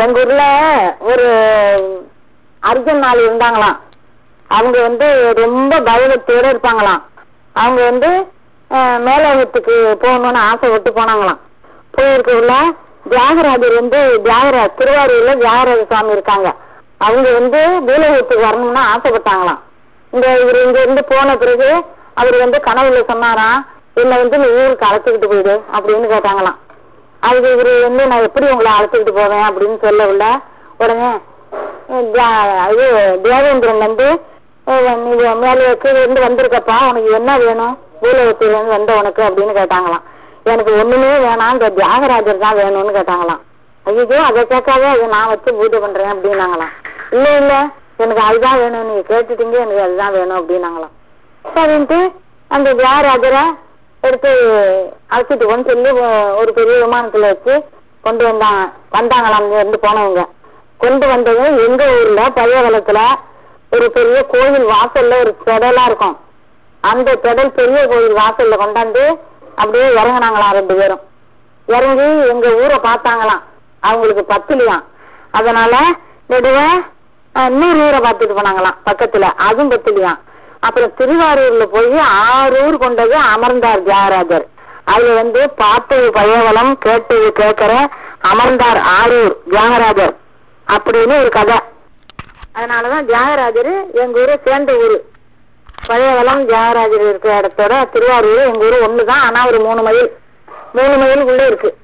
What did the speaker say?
எங்க ஊர்ல ஒரு அர்ஜுன் நாள் இருந்தாங்களாம் அவங்க வந்து ரொம்ப பயபக்தியோட இருப்பாங்களாம் அவங்க வந்து அஹ், மேலோகத்துக்கு போகணும்னு ஆசைப்பட்டு போனாங்களாம் போயிருக்கக்குள்ள தியாகராஜர் வந்து தியாகராஜ் திருவாரூர்ல தியாகராஜ சுவாமி இருக்காங்க அவங்க வந்து பூலோகத்துக்கு வரணும்னு ஆசைப்பட்டாங்களாம் இந்த இவர் இங்க இருந்து போன பிறகு அவர் வந்து கனவுல சொன்னாராம் என்னை வந்து நீ ஊருக்கு அழைச்சிக்கிட்டு போயிடு அப்படின்னு கேட்டாங்களாம் அதுக்கு இவரு வந்து நான் எப்படி உங்களை அழைச்சிக்கிட்டு போவேன் அப்படின்னு சொல்லவுள்ள உடனே அஹ் தியா- இது தேவேந்திரன் வந்து அஹ் நீ மேலே கீழே இருந்து வந்திருக்கப்பா உனக்கு என்ன வேணும் பூலோகத்துல இருந்து வந்த உனக்கு அப்படின்னு கேட்டாங்களாம் எனக்கு ஒண்ணுமே வேணாம் இந்த தியாகராஜர் தான் வேணும்னு கேட்டாங்களாம் ஐயோ அதை கேட்காத அதை நான் வச்சு பூஜை பண்றேன் அப்படின்னாங்களாம் இல்ல இல்ல எனக்கு அதுதான் வேணும் நீங்க கேட்டுட்டீங்க எனக்கு அதுதான் வேணும் அப்படின்னாங்களாம் சரின்ட்டு அந்த தியாகராஜரை எடுத்து அழைச்சிட்டு கொண்டு சொல்லி ஒ- ஒரு பெரிய விமானத்துல வச்சு கொண்டு வந்தாங்க வந்தாங்களாம் இங்க இருந்து போனவங்க கொண்டு வந்தது எங்க ஊர்ல பழைய காலத்துல ஒரு பெரிய கோயில் வாசல்ல ஒரு திடலா இருக்கும் அந்த திடல் பெரிய கோயில் வாசல்ல கொண்டாந்து அப்படியே இறங்குனாங்களாம் ரெண்டு பேரும் இறங்கி எங்க ஊரை பார்த்தாங்களாம் அவங்களுக்கு பத்துலையாம் அதனால நெடுவ அஹ், இன்னொரு ஊரை பார்த்துட்டு போனாங்களாம் பக்கத்துல அதுவும் பத்துலையாம் அப்புறம் திருவாரூர்ல போய் ஆறு ஊர் கொண்டது அமர்ந்தார் தியாகராஜர் அதுல வந்து பார்த்தது பயவலம் கேட்டது கேட்கிற அமர்ந்தார் ஆரூர் தியாகராஜர் அப்படின்னு ஒரு கதை அதனாலதான் தியாகராஜர் எங்க ஊரை சேர்ந்த ஊரு பழையவளம் தியாகராஜர் இருக்கிற இடத்தோட திருவாரூர் எங்க ஊரு ஒண்ணுதான் ஆனா ஒரு மூணு மைல் மூணு மைலுக்குள்ள இருக்கு